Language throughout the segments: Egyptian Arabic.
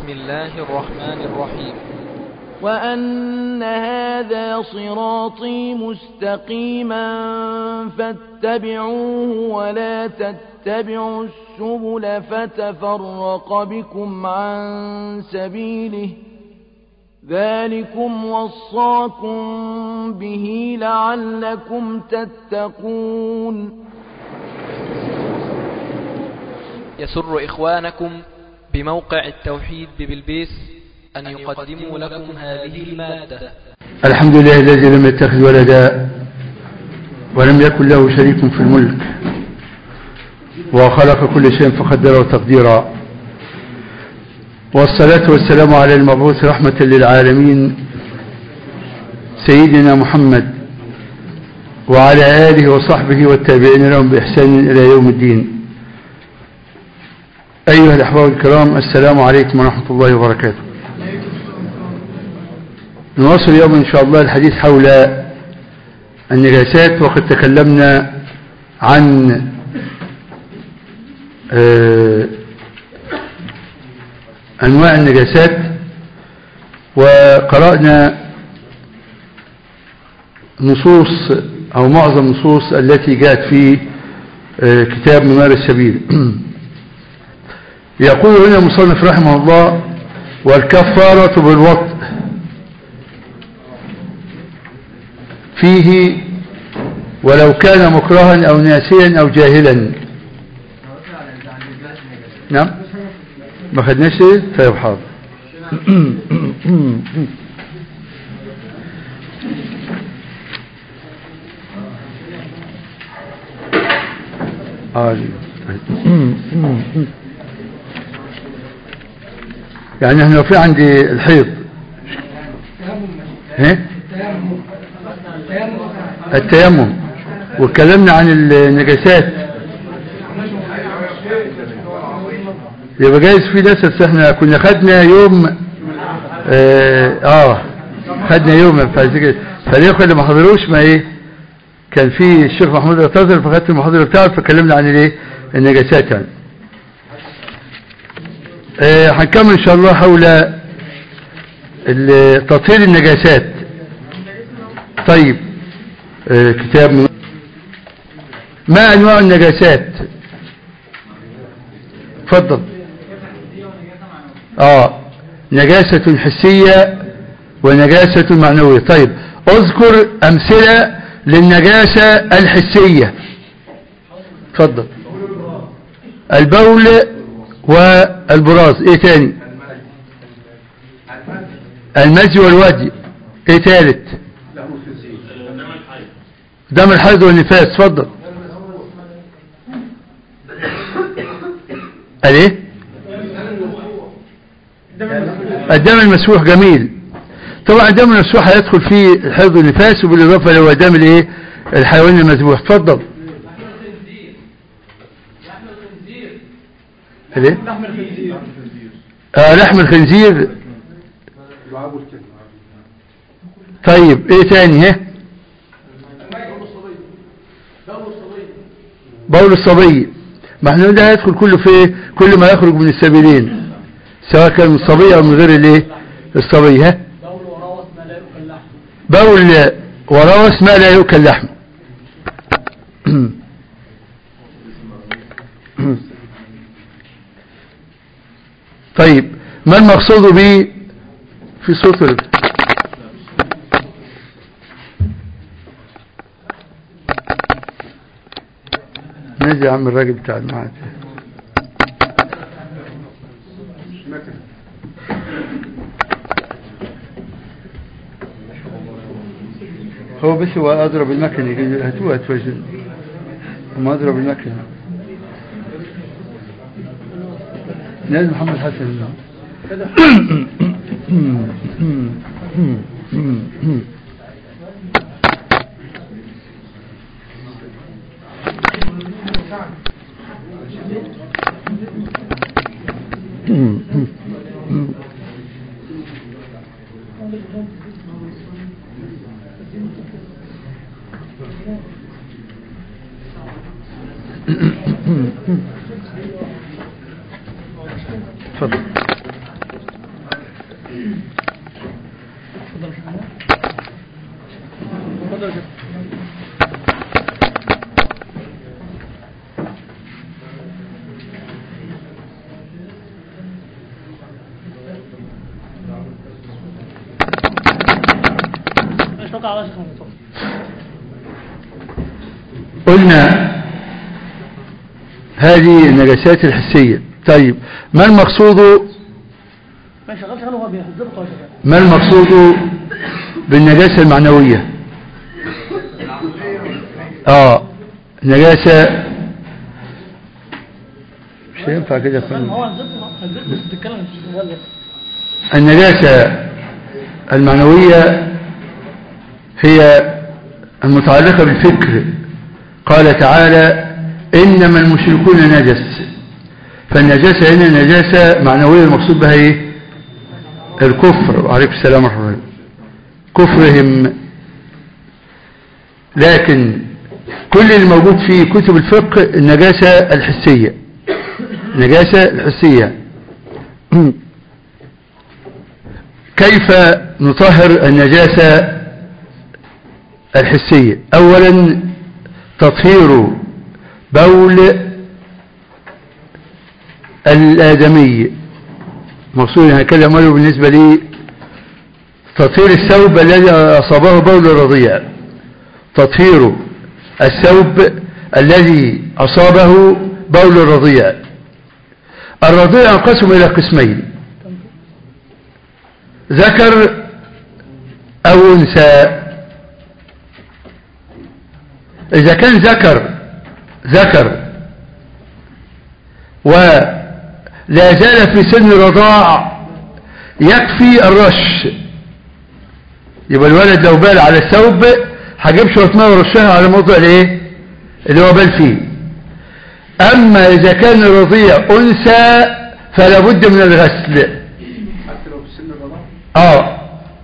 بسم الله الرحمن الرحيم وأن هذا صراطي مستقيما فاتبعوه ولا تتبعوا السبل فتفرق بكم عن سبيله ذلكم وصاكم به لعلكم تتقون يسر إخوانكم بموقع التوحيد ببلبيس أن يقدموا لكم هذه المادة الحمد لله الذي لم يتخذ ولدا ولم يكن له شريك في الملك وخلق كل شيء فقدره تقديرا والصلاة والسلام على المبعوث رحمة للعالمين سيدنا محمد وعلى آله وصحبه والتابعين لهم بإحسان إلى يوم الدين أيها الأحباب الكرام السلام عليكم ورحمة الله وبركاته نواصل اليوم إن شاء الله الحديث حول النجاسات وقد تكلمنا عن آه، أنواع النجاسات وقرأنا نصوص أو معظم النصوص التي جاءت في آه، كتاب منار السبيل يقول هنا المصنف رحمه الله والكفارة بالوطء فيه ولو كان مكرها أو ناسيا أو جاهلا نعم ما خدناش ايه طيب حاضر آه. يعني احنا في عندي الحيض ايه التيمم واتكلمنا عن النجاسات يبقى جايز في ناس بس احنا كنا خدنا يوم اه, آه خدنا يوم فالاخوه اللي ما حضروش ما ايه كان في الشيخ محمود اعتذر فخدت المحاضره بتاعته فكلمنا عن الايه النجاسات يعني آه هنكمل ان شاء الله حول تطهير النجاسات طيب آه كتاب من ما انواع النجاسات تفضل اه نجاسة حسية ونجاسة معنوية طيب اذكر امثلة للنجاسة الحسية تفضل البول والبراز ايه تاني المزي والودي ايه تالت دم الحيض والنفاس تفضل قال ايه الدم المسفوح جميل طبعا الدم المسفوح هيدخل فيه الحيض والنفاس وبالاضافه لو دم الايه الحيوان المذبوح تفضل ليه آه لحم الخنزير طيب ايه تاني ها بول الصبي ما احنا ده هيدخل كله في كل ما يخرج من السبيلين سواء كان من الصبي او من غير الايه الصبي ها بول وروث ما لا يؤكل لحم طيب ما المقصود به في صوت نادي يا عم الراجل بتاع المعاد هو بس هو اضرب المكنه هاتوها هتوجد ما اضرب المكنه نادي محمد حسن تفضل اتفضل يا شيخ مش وقع على شيخ اتفضل. قلنا هذه النجاسات الحسية طيب ما المقصود ماشي شغال شغال وهو بيحذرك يا شيخ ما المقصود بالنجاسة المعنوية اه نجاسة مش هينفع كده يا فندم. هو حذرك حذرك بس بتتكلم مش شغال النجاسة المعنوية هي المتعلقة بالفكر قال تعالى إنما المشركون نجس فالنجاسة هنا نجاسة معنوية المقصود بها إيه الكفر وعليكم السلام ورحمة الله كفرهم لكن كل اللي موجود في كتب الفقه النجاسة الحسية النجاسة الحسية كيف نطهر النجاسة الحسية أولا تطهير بول الآدمي مقصود هكذا أمره بالنسبة لي تطهير الثوب الذي أصابه بول الرضيع تطهير الثوب الذي أصابه بول الرضيع الرضيع ينقسم إلى قسمين ذكر أو أنثى إذا كان ذكر ذكر ولا زال في سن رضاع يكفي الرش يبقى الولد لو بال على الثوب هجيب شوية ماء ورشها على موضع الايه اللي هو بال فيه اما اذا كان الرضيع انثى فلا بد من الغسل حتى لو في سن الرضاعة اه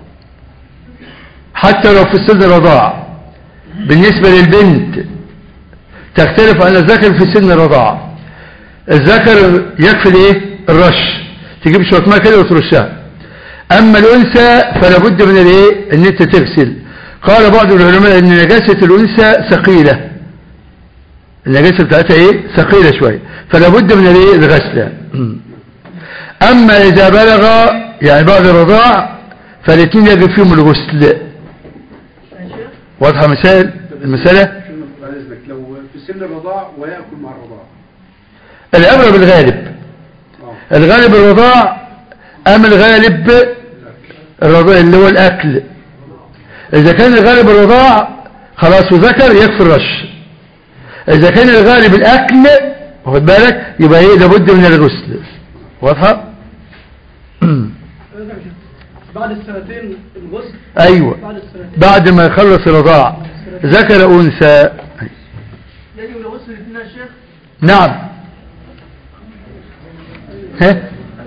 حتى لو في سن الرضاعة بالنسبة للبنت تختلف عن الذكر في سن الرضاعة الذكر يكفي الايه الرش تجيب شوية ماء كده وترشها اما الانثى فلا بد من الايه ان انت تغسل قال بعض العلماء ان نجاسة الانثى ثقيلة النجاسة بتاعتها ايه ثقيلة شوية فلا بد من الايه الغسل اما اذا بلغ يعني بعد الرضاع فالاثنين يجب فيهم الغسل واضحة مثال المسألة شنو بعد اذنك لو في سن الرضاعة ويأكل مع الرضاعة الامر بالغالب اه الغالب الرضاع ام الغالب الرضاع اللي هو الاكل اذا كان الغالب الرضاع خلاص وذكر يكفي الرش اذا كان الغالب الاكل واخد بالك يبقى ايه لابد من الغسل واضحه بعد السنتين الغسل ايوه بعد السنتين بعد ما يخلص الرضاع ذكر انثى يجب الغسل الاثنين يا شيخ نعم ها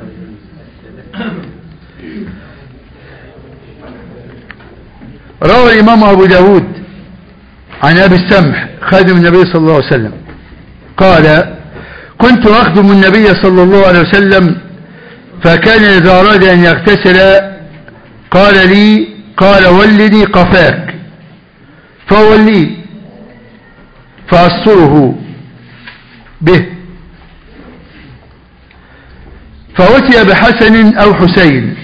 روى الإمام أبو داود عن أبي السمح خادم النبي صلى الله عليه وسلم قال كنت أخدم النبي صلى الله عليه وسلم فكان إذا أراد أن يغتسل قال لي قال ولدي قفاك فوليه فأسطره به فأتي بحسن أو حسين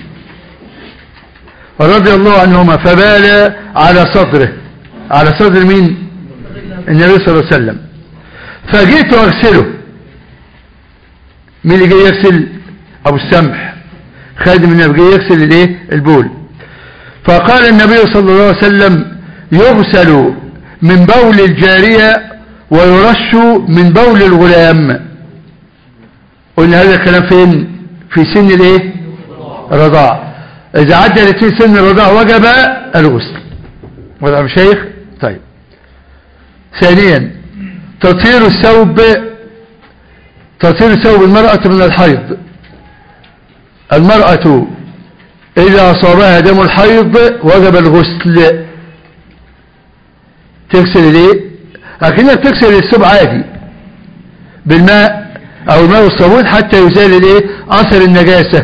رضي الله عنهما فبال على صدره على صدر مين النبي صلى الله عليه وسلم فجئت أغسله مين اللي جاي يغسل أبو السمح خادم النبي جاي يغسل الايه البول فقال النبي صلى الله عليه وسلم يغسل من بول الجارية ويرش من بول الغلام قلنا هذا الكلام فين في سن الايه الرضاعة اذا عدى الاثنين سن الرضاعة وجب الغسل وضع مشايخ طيب ثانيا تطهير الثوب تطهير ثوب المرأة من الحيض المرأة إذا أصابها دم الحيض وجب الغسل تغسل ليه لكنها بتغسل الثوب عادي بالماء او الماء والصابون حتى يزال الايه اثر النجاسة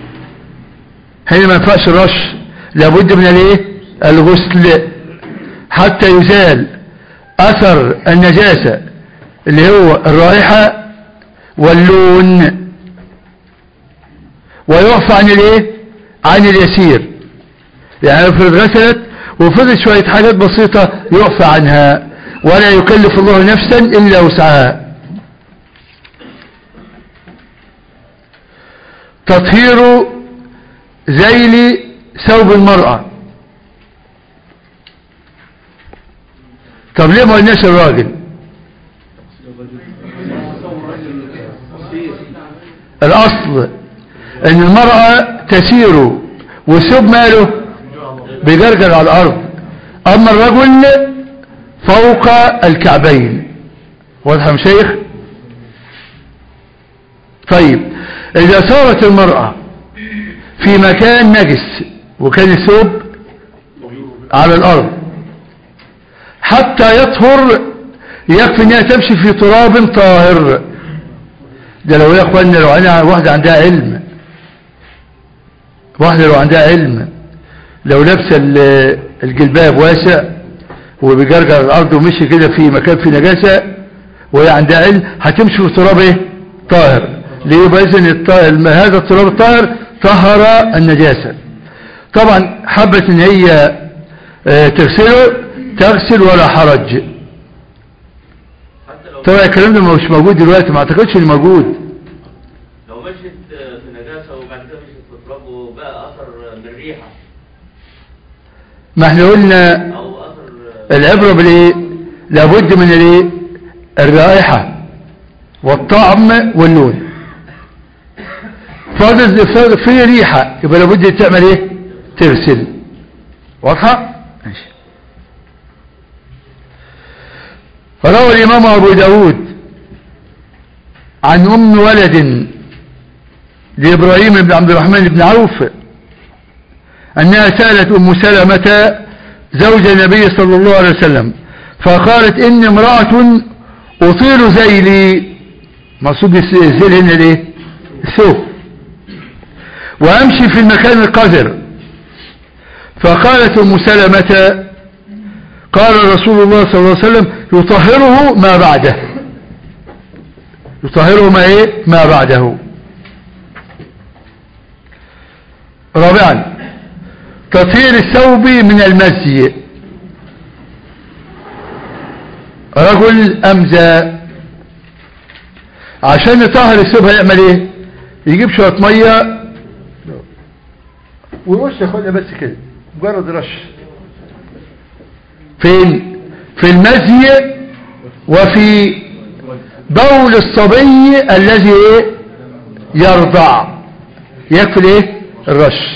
هنا ما ينفعش الرش لابد من الايه الغسل حتى يزال أثر النجاسة اللي هو الرائحة واللون ويعفى عن الايه عن اليسير يعني افرض غسلت وفضل شوية حاجات بسيطة يعفى عنها ولا يكلف الله نفسا إلا وسعها تطهير ذيل ثوب المرأة طب ليه ما قلناش الراجل الأصل أن المرأة تسير والثوب ماله بيجرجر على الأرض أما الرجل فوق الكعبين واضح يا شيخ طيب إذا صارت المرأة في مكان نجس وكان الثوب على الأرض حتى يطهر يكفي انها تمشي في تراب طاهر ده لو يا اخوانا لو انا واحدة عندها علم واحدة لو عندها علم لو لابسه ال- الجلباب واسع وبيجرجر الارض ومشي كده في مكان في نجاسة وهي عندها علم هتمشي في تراب ايه طاهر ليه يبقى اذن الط- الم- هذا التراب الطاهر طهر النجاسة طبعا حبت ان هي آه، تغسله تغسل ولا حرج حتى لو طبعا الكلام ده مش موجود دلوقتي ما اعتقدش انه موجود لو مشيت في نجاسة وبعد كده مشيت في تراب وبقى أثر من ريحة ما احنا قلنا أو أثر العبرة بالايه لابد من الايه الرائحة والطعم واللون فاضل فاضل في ريحة يبقى لابد تعمل ايه تغسل واضحة ماشي روى الإمام أبو داود عن أم ولد لإبراهيم بن عبد الرحمن بن عوف أنها سألت أم سلمة زوج النبي صلى الله عليه وسلم فقالت إني امرأة أطيل زيلي مقصود الزيل هنا ليه الثوب وأمشي في المكان القذر فقالت أم سلمة قال رسول الله صلى الله عليه وسلم يطهره ما بعده يطهره ما ايه ما بعده رابعا تطهير الثوب من المزي رجل أمزى عشان يطهر الثوب هيعمل ايه يجيب شوية مية ويرش ياخدها بس كده مجرد رش فين في المزي وفي بول الصبي الذي ايه يرضع يكفي الايه الرش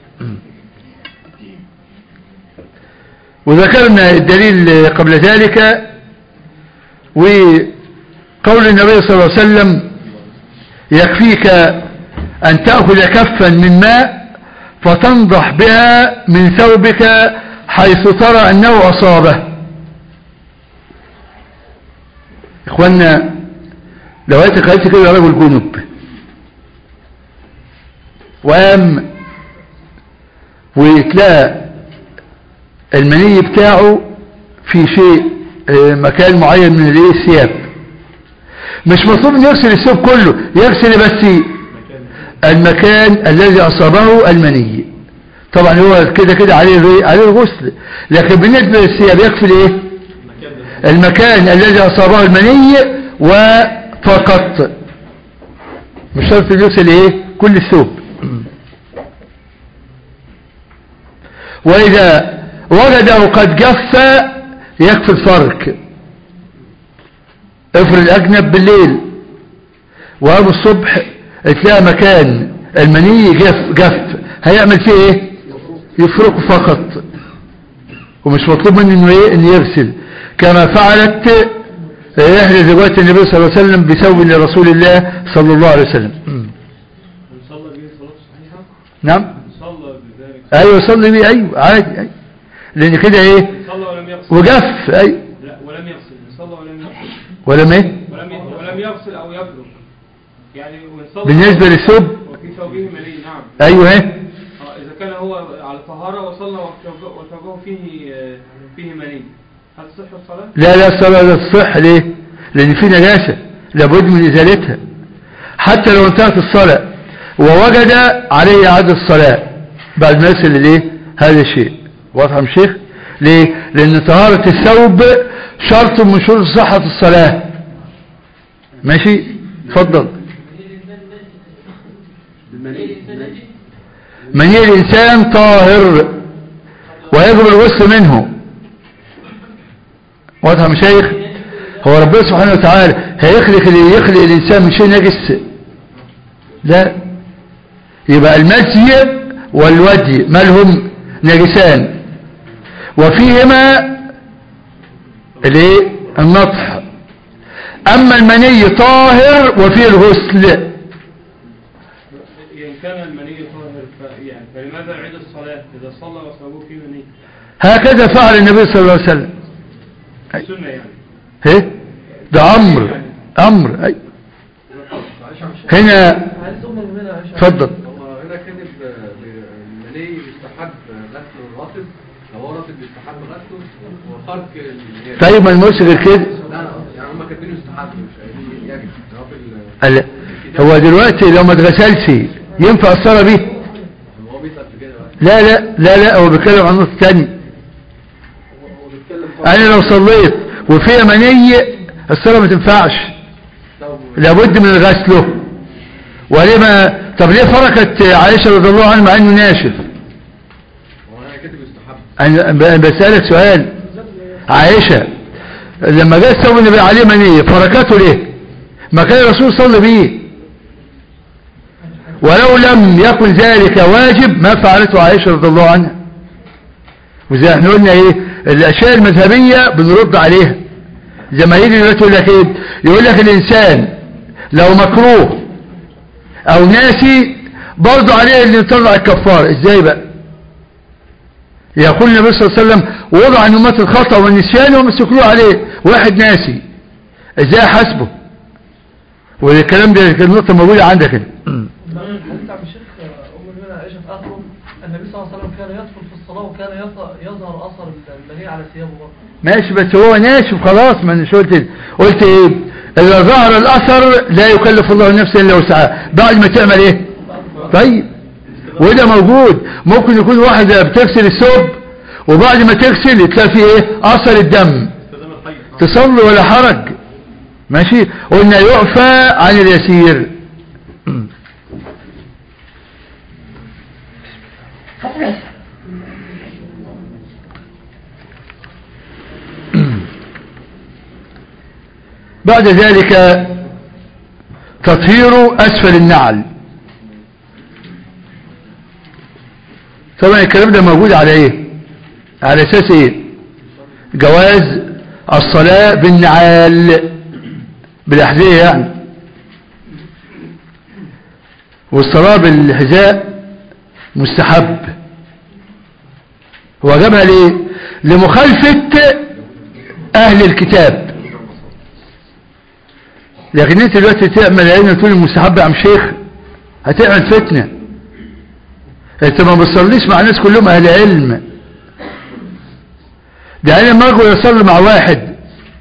وذكرنا الدليل قبل ذلك وقول النبي صلى الله عليه وسلم يكفيك أن تأخذ كفا من ماء فتنضح بها من ثوبك حيث ترى أنه أصابه إخوانا لو أنت قلت كده رجل جنب وقام ويتلاقى المني بتاعه في شيء آه، مكان معين من الايه الثياب مش مطلوب انه يغسل الثوب كله يغسل بس المكان الذي اصابه المني طبعا هو كده كده عليه الري- عليه الغسل لكن بالنسبه للثياب يكفي الايه المكان الذي اصابه المني وفقط مش شرط إنه يغسل ايه كل الثوب واذا وجده قد جف يكفي الفرك افرض اجنب بالليل وقام الصبح تلاقي مكان المني جف جف هيعمل فيه ايه يفركه فقط ومش مطلوب منه انه ايه انه يغسل كما فعلت احدى زوجات النبي صلى الله عليه وسلم بثوب لرسول الله صلى الله عليه وسلم صلى به صلاة صحيحة نعم صلى بذلك ايوه صلي بيه ايوه عادي أيوة. لان كده ايه صلى ولم يغسل وجف ايوه لا ولم يغسل صلى ولم يغسل ولا ايه ولم ي- ولم يغسل او يبلغ يعني وإن صلى بالنسبة للثوب وفي ثوبه مني نعم ايوه ايه اه اذا كان هو على طهارة وصلى وتوجه- وتوجهه فيه آه، فيه مني هل تصح الصلاة؟ لا لا الصلاة لا تصح ليه لان في نجاسة لابد من ازالتها حتى لو انتهت الصلاة ووجد عليه اعادة الصلاة بعد ما يصل ليه هذا الشيء واضح يا شيخ ليه لان طهارة الثوب شرط من شروط صحة الصلاة ماشي اتفضل بالمني المني. مني الإنسان طاهر ويجب الغسل منه واضح يا مشايخ هو ربنا سبحانه وتعالى هيخلق اللي يخلق الإنسان من شيء نجس لا يبقى المسي والودي مالهم نجسان وفيهما الايه النطح أما المني طاهر وفيه الغسل إن كان المني طاهر ف- يعني فلماذا يعيد الصلاة إذا صلى وصابوه فيه مني؟ هكذا فعل النبي صلى الله عليه وسلم أي. سنة يعني ايه ده امر امر اي هنا عايز أمر منها يا شيخ. اتفضل هو هنا كاتب المني يستحب غسله الراتب لو هو راتب يستحب غسله وخرج ال- طيب ما نقولش غير كده لا لا يعني هم كاتبينه يستحب مش قايلين يجب هو في ال- قال هو دلوقتي لو ما اتغسلش ينفع الصلاة بيه هو بيسأل في كده بقى لا لا لا لا هو بيتكلم عن نقطة تاني هو بيتكلم انا لو صليت وفيها مني الصلاة ما تنفعش لابد من غسله ولما طب ليه فركت عائشة رضي الله عنها مع انه ناشف هو هنا كاتب يستحب انا ب- بسألك سؤال عائشة لما جاء الثوب النبي عليه منية فركته ليه ما كان الرسول صلى بيه ولو لم يكن ذلك واجب ما فعلته عائشة رضي الله عنها وزي احنا قلنا ايه الاشياء المذهبية بنرد عليها زي ما يجي دلوقتي يقول لك ايه يقول لك الانسان لو مكروه او ناسي برضه عليه اللي يطلع الكفار ازاي بقى يقول النبي صلى الله عليه وسلم وضع نمات الخطأ والنسيان ومسكلوه عليه واحد ناسي ازاي حسبه والكلام ده كان نقطة موجودة عندك هنا حديث عن الشيخ أم المؤمنين عائشة في آخره النبي صلى الله عليه وسلم كان يدخل في الصلاة وكان يظهر- يظهر أثر المني على ثيابه برضه ماشي بس هو ناشف خلاص ما انا مش قلت قلت ايه اذا ظهر الاثر لا يكلف الله نفسا الا وسعها بعد ما تعمل ايه طيب وده موجود ممكن يكون واحدة بتغسل الثوب وبعد ما تغسل تلاقي فيه ايه اثر الدم تصلي ولا حرج ماشي قلنا يعفى عن اليسير بعد ذلك تطهير أسفل النعل طبعا الكلام ده موجود على ايه على اساس ايه جواز الصلاة بالنعال بالاحذية يعني والصلاة بالحذاء مستحب هو جابها ليه لمخالفة اهل الكتاب لكن انت دلوقتي تعمل عين وتقول المستحب يا عم شيخ هتعمل فتنة انت ما بتصليش مع الناس كلهم اهل علم ده انا لما اجي اصلي مع واحد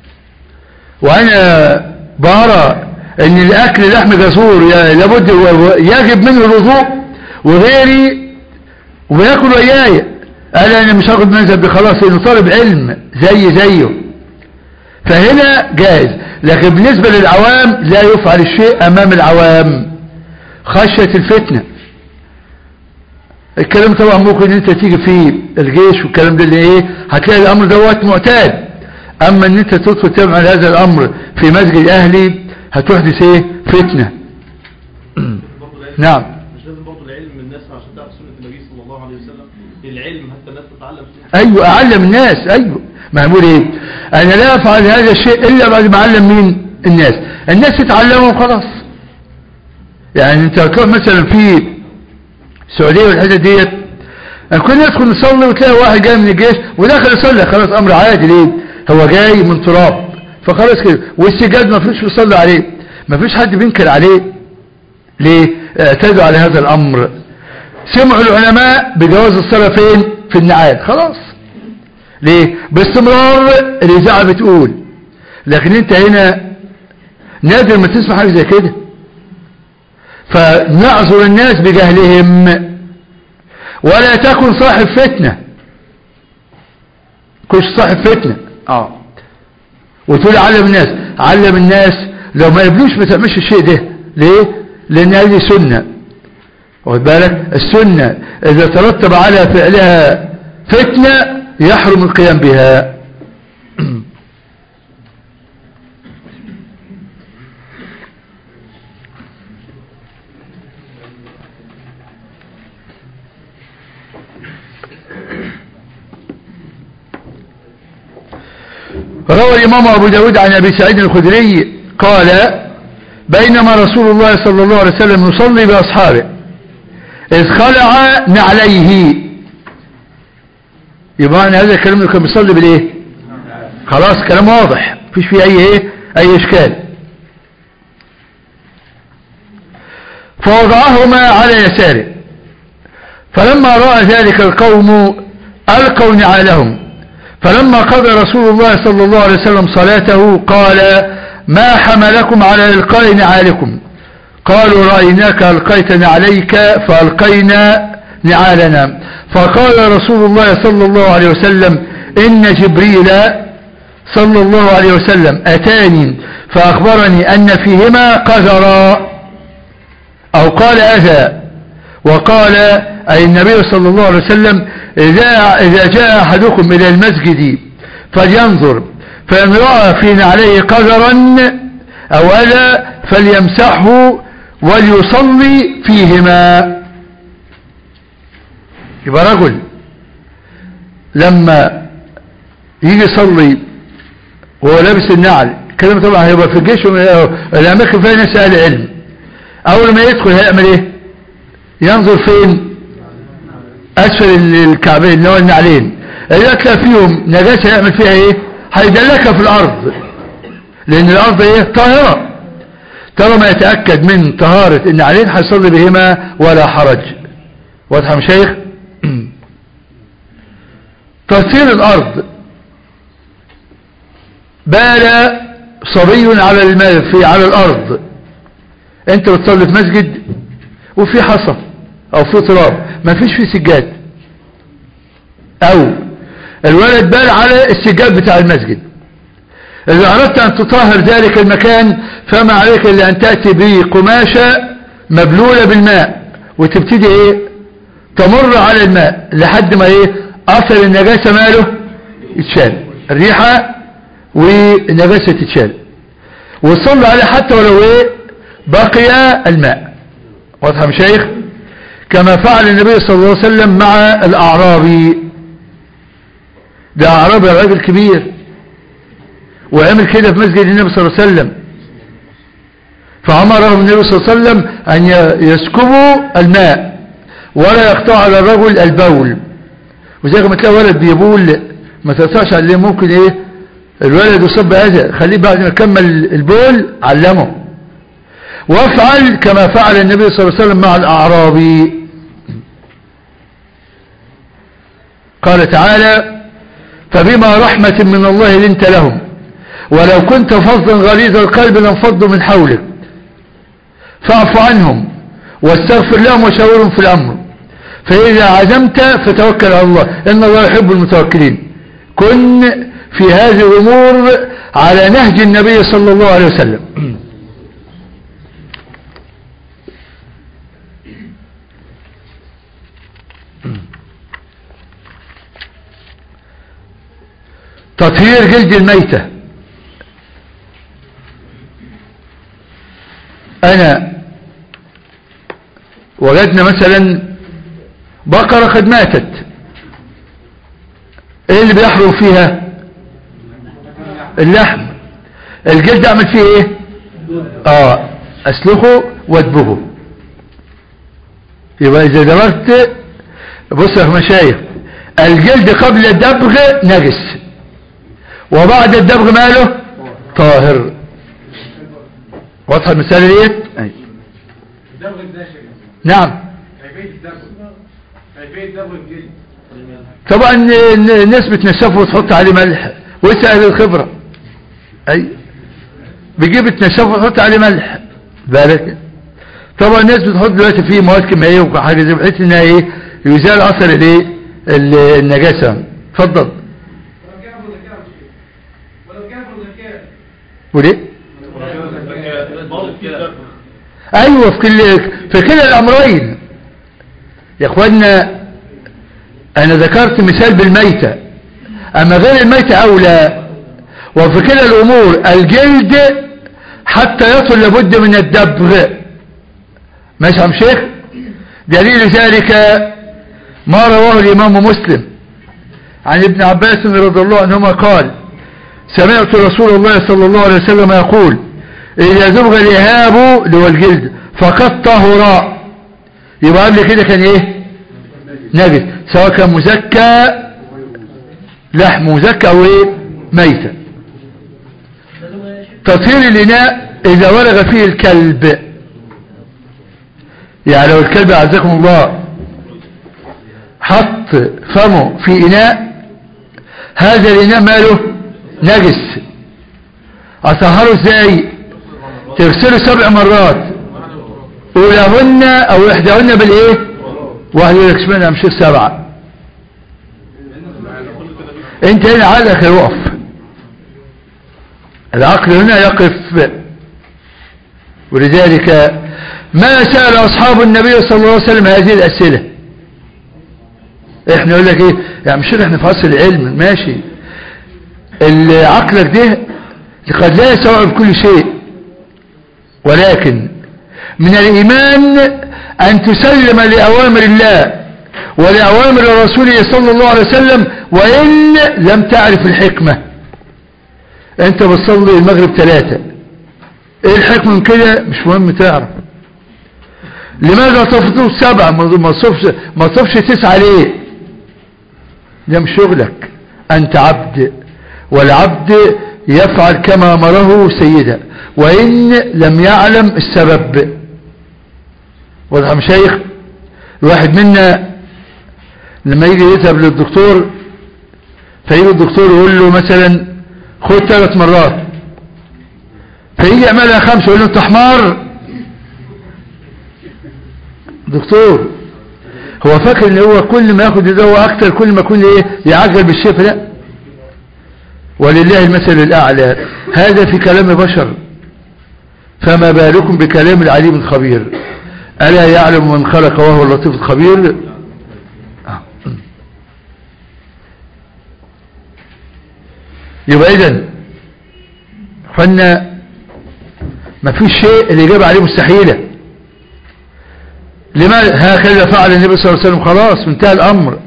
وانا بارى ان الاكل لحم جزور يا- لابد و- و- يجب منه الوضوء وغيري وبياكل وياي قال انا مش هاخد مذهب خلاص انه طالب علم زي زيه فهنا جائز لكن بالنسبة للعوام لا يفعل الشيء امام العوام خشية الفتنة الكلام طبعا ممكن انت تيجي في الجيش والكلام ده اللي ايه هتلاقي الامر دوت معتاد اما ان انت تدخل تعمل هذا الامر في مسجد اهلي هتحدث ايه فتنة نعم مش لازم برضه العلم من الناس عشان تعرف سنة النبي صلى الله عليه وسلم العلم حتى الناس تتعلم سنة ايوه اعلم الناس ايوه ما يقول ايه انا لا افعل هذا الشيء الا بعد ما اعلم مين الناس الناس تتعلموا خلاص يعني انت تروح مثلا في السعوديه والحته ديت كنا ندخل نصلي وتلاقي واحد جاي من الجيش وداخل يصلي خلاص امر عادي ليه هو جاي من تراب فخلاص كده والسجاد ما فيش بيصلي عليه ما فيش حد بينكر عليه ليه اعتادوا على هذا الامر سمعوا العلماء بجواز الصلاة فين في النعال خلاص ليه باستمرار الإذاعة بتقول لكن انت هنا نادر ما تسمع حاجة زي كده فنعذر الناس بجهلهم ولا تكن صاحب فتنة كنش صاحب فتنة اه وتقول علم الناس علم الناس لو ما قبلوش ما تعملش الشيء ده ليه لان هذه سنة واخد بالك السنة اذا ترتب على فعلها فتنة يحرم القيام بها روى الإمام أبو داود عن أبي سعيد الخدري قال بينما رسول الله صلى الله عليه وسلم يصلي بأصحابه إذ خلع نعليه يبقى أن هذا الكلام كان بيصلي بالإيه خلاص كلام واضح مفيش فيه أي إيه أي إشكال فوضعهما على يساره فلما رأى ذلك القوم ألقوا نعالهم فلما قضى رسول الله صلى الله عليه وسلم صلاته قال ما حملكم على إلقاء نعالكم قالوا رأيناك ألقيت نعليك فألقينا نعالنا فقال رسول الله صلى الله عليه وسلم إن جبريل صلى الله عليه وسلم أتاني فأخبرني أن فيهما قذرا أو قال أذى وقال أي النبي صلى الله عليه وسلم إذا, إذا جاء أحدكم إلى المسجد فلينظر فإن رأى في نعليه قذرا أو أذى فليمسحه وليصلي فيهما يبقى رجل لما يجي يصلي وهو لابس النعل الكلام طبعا هيبقى في الجيش والأماكن فيها ناس أهل علم أول ما يدخل هيعمل إيه ينظر فين أسفل الكعبين اللي هو النعلين إذا تلاقي فيهم نجاسة يعمل فيها إيه هيدلكها في الأرض لأن الأرض إيه طاهرة طالما يتأكد من طهارة النعلين هيصلي بهما ولا حرج واضح يا مشايخ تطهير الأرض بال صبي على الماء في على الأرض أنت بتصلي في مسجد وفي حصى أو في تراب ما فيش فيه سجاد أو الولد بال على السجاد بتاع المسجد إذا أردت أن تطهر ذلك المكان فما عليك إلا أن تأتي بقماشة مبلولة بالماء وتبتدي إيه تمر على الماء لحد ما إيه أثر النجاسة ماله يتشال الريحة والنجاسة تتشال وصل عليه حتى ولو إيه بقي الماء واضح يا مشايخ كما فعل النبي صلى الله عليه وسلم مع الأعرابي ده أعرابي راجل كبير وعمل كده في مسجد النبي صلى الله عليه وسلم فأمرهم النبي صلى الله عليه وسلم أن يسكبوا الماء ولا يقطع على الرجل البول وزي ما تلاقي ولد بيبول ما تقطعش عليه ممكن ايه الولد يصب هذا خليه بعد ما يكمل البول علمه وافعل كما فعل النبي صلى الله عليه وسلم مع الأعرابي قال تعالى فبما رحمة من الله لنت لهم ولو كنت فظا غليظ القلب لانفضوا من حولك فاعف عنهم واستغفر لهم وشاورهم في الأمر فإذا عزمت فتوكل على الله إن الله يحب المتوكلين كن في هذه الأمور على نهج النبي صلى الله عليه وسلم تطهير جلد الميتة أنا وجدنا مثلا بقرة قد ماتت ايه اللي بيحرم فيها اللحم الجلد اعمل فيه ايه اه اسلخه وادبغه يبقى اذا دبغت بص يا مشايخ الجلد قبل الدبغ نجس وبعد الدبغ ماله طاهر واضح المثال ايه الدبغ ده شيء نعم كيفية الدبغ كيفية دبغ الجلد طبعا ن- الناس بتنشفه وتحط عليه ملح واسأل الخبرة اي بيجيب تنشفه وتحط عليه ملح بالك طبعا الناس بتحط دلوقتي فيه مواد كيميائيه وحاجه زي بحيث انها ايه يزال اثر الايه ال- النجاسه اتفضل ولو كان ابو ذكاء مش كده. ولو كان ابو ذكاء وليه برضه في فرق. ايوه في كل في كلا الامرين يا اخوانا انا ذكرت مثال بالميتة اما غير الميتة اولى وفي كلا الامور الجلد حتى يصل لابد من الدبغ ماشي يا عم شيخ دليل ذلك ما رواه الامام مسلم عن ابن عباس رضي الله عنهما قال سمعت رسول الله صلى الله عليه وسلم يقول إذا زبغ الإهاب اللي هو الجلد فقد طهر يبقى قبل كده كان إيه نجس سواء كان مزكى لحم مزكى أو إيه ميتة تطهير الإناء إذا ولغ فيه الكلب يعني لو الكلب أعزكم الله حط فمه في إناء هذا الإناء ماله نجس أطهره ازاي تغسله سبع مرات أولهن أو إحداهن بالإيه واحد يقول لك اشمعنى يا مشيخ سبعة انت هنا عقلك يقف العقل هنا يقف ولذلك ما سأل أصحاب النبي صلى الله عليه وسلم هذه الأسئلة احنا يقول لك ايه يا مشيخ احنا في عصر العلم ماشي اللي عقلك ده قد لا يستوعب كل شيء ولكن من الإيمان أن تسلم لأوامر الله ولأوامر رسوله صلى الله عليه وسلم وإن لم تعرف الحكمة أنت بتصلي المغرب ثلاثة إيه الحكمة من كده مش مهم تعرف لماذا تفضل سبعة ما تصفش ما تصفش تسعة ليه ده مش شغلك أنت عبد والعبد يفعل كما أمره سيده وإن لم يعلم السبب واضح يا مشايخ الواحد منا لما يجي يذهب للدكتور فيجي الدكتور يقول له مثلا خد ثلاث مرات فيجي يعملها خمسة يقول له انت حمار دكتور هو فاكر ان هو كل ما ياخد يدوى اكتر كل ما يكون ايه يعجل بالشفاء لا ولله المثل الاعلى هذا في كلام بشر فما بالكم بكلام العليم الخبير ألا يعلم من خلق وهو اللطيف الخبير آه. يبقى إذن فإن ما فيش شيء الإجابة عليه مستحيلة لما هكذا فعل النبي صلى الله عليه وسلم خلاص انتهى الأمر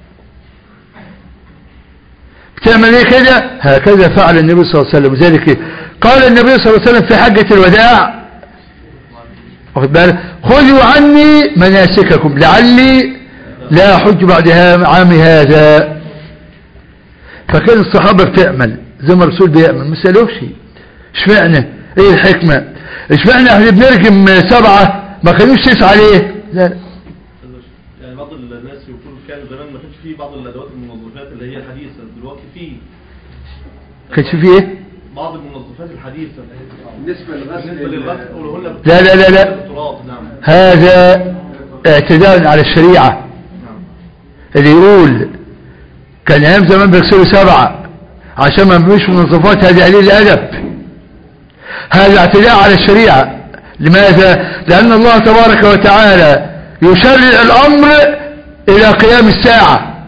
بتعمل ايه كده هكذا فعل النبي صلى الله عليه وسلم ذلك قال النبي صلى الله عليه وسلم في حجة الوداع واخد بالك خذوا عني مناسككم لعلي لا أحج بعد عام هذا فكان الصحابة بتعمل زي ما الرسول بيعمل ما سألوش اشمعنى ايه الحكمة اشمعنى احنا بنرجم سبعة ما كانوش تسعة ليه لا يعني بعض الناس يقولوا كان زمان ما كانش فيه بعض الادوات المنظفات اللي هي الحديثه دلوقتي فيه كانش فيه ايه بعض المنظفات الحديثه بالنسبة للغسل بالنسبه للغسل قولوا لنا لا لا لا لا التراب نعم هذا اعتداء على الشريعة اللي يقول كان ايام زمان بيغسلوا سبعة عشان ما مش منظفات هذه قليل الادب هذا اعتداء على الشريعة لماذا لان الله تبارك وتعالى يشرع الامر الى قيام الساعة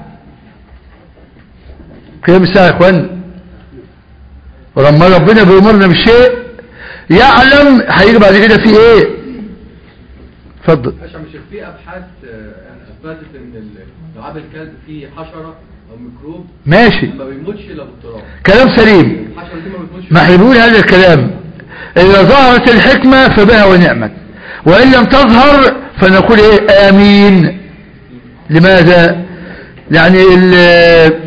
قيام الساعة يا اخوان ولما ربنا بيمرنا بالشيء يعلم هيجي بعد كده في ايه اتفضل عشان مش في ابحاث آه، يعني اثبتت ان ال- لعاب الكلب فيه حشره او ميكروب ماشي ما بيموتش الا بالتراب كلام سليم الحشره دي ما بتموتش ما احنا بنقول هذا الكلام إذا ظهرت الحكمة فبها ونعمت وإن لم تظهر فنقول إيه آمين لماذا يعني ال-